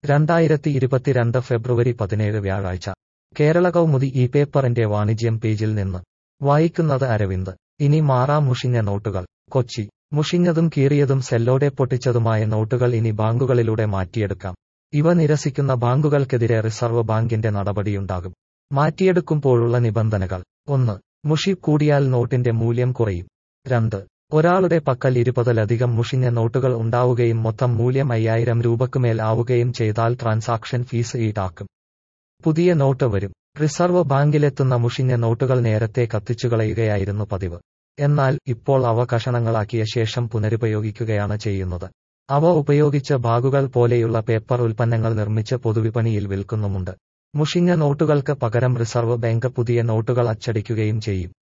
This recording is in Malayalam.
രണ്ടായിരത്തി ഇരുപത്തിരണ്ട് ഫെബ്രുവരി പതിനേഴ് വ്യാഴാഴ്ച കേരള കൗമുദി ഈ പേപ്പറിന്റെ വാണിജ്യം പേജിൽ നിന്ന് വായിക്കുന്നത് അരവിന്ദ് ഇനി മാറാം മുഷിഞ്ഞ നോട്ടുകൾ കൊച്ചി മുഷിഞ്ഞതും കീറിയതും സെല്ലോടെ പൊട്ടിച്ചതുമായ നോട്ടുകൾ ഇനി ബാങ്കുകളിലൂടെ മാറ്റിയെടുക്കാം ഇവ നിരസിക്കുന്ന ബാങ്കുകൾക്കെതിരെ റിസർവ് ബാങ്കിന്റെ നടപടിയുണ്ടാകും മാറ്റിയെടുക്കുമ്പോഴുള്ള നിബന്ധനകൾ ഒന്ന് മുഷി കൂടിയാൽ നോട്ടിന്റെ മൂല്യം കുറയും രണ്ട് ഒരാളുടെ പക്കൽ ഇരുപതിലധികം മുഷിഞ്ഞ നോട്ടുകൾ ഉണ്ടാവുകയും മൊത്തം മൂല്യം അയ്യായിരം രൂപക്കുമേൽ ആവുകയും ചെയ്താൽ ട്രാൻസാക്ഷൻ ഫീസ് ഈടാക്കും പുതിയ നോട്ട് വരും റിസർവ് ബാങ്കിലെത്തുന്ന മുഷിഞ്ഞ നോട്ടുകൾ നേരത്തെ കത്തിച്ചുകളയുകയായിരുന്നു പതിവ് എന്നാൽ ഇപ്പോൾ അവ കഷണങ്ങളാക്കിയ ശേഷം പുനരുപയോഗിക്കുകയാണ് ചെയ്യുന്നത് അവ ഉപയോഗിച്ച് ബാഗുകൾ പോലെയുള്ള പേപ്പർ ഉൽപ്പന്നങ്ങൾ നിർമ്മിച്ച് പൊതുവിപണിയിൽ വിൽക്കുന്നുമുണ്ട് മുഷിഞ്ഞ നോട്ടുകൾക്ക് പകരം റിസർവ് ബാങ്ക് പുതിയ നോട്ടുകൾ അച്ചടിക്കുകയും ചെയ്യും